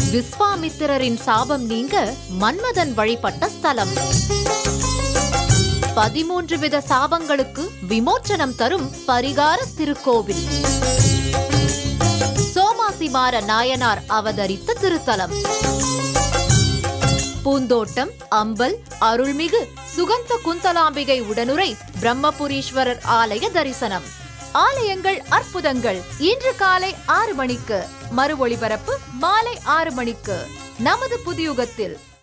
விஸ்வாமித்திரரின் சாபம் நீங்க மன்மதன் வழிபட்ட ஸ்தலம் பதிமூன்று வித சாபங்களுக்கு விமோச்சனம் தரும் பரிகார திருக்கோவில் சோமாசிமார நாயனார் அவதரித்த திருத்தலம் பூந்தோட்டம் அம்பல் அருள்மிகு சுகந்த குந்தலாம்பிகை உடனுரை பிரம்மபுரீஸ்வரர் ஆலய தரிசனம் ஆலயங்கள் அற்புதங்கள் இன்று காலை ஆறு மணிக்கு மறு ஒளிபரப்பு மாலை ஆறு மணிக்கு நமது புதியுகத்தில்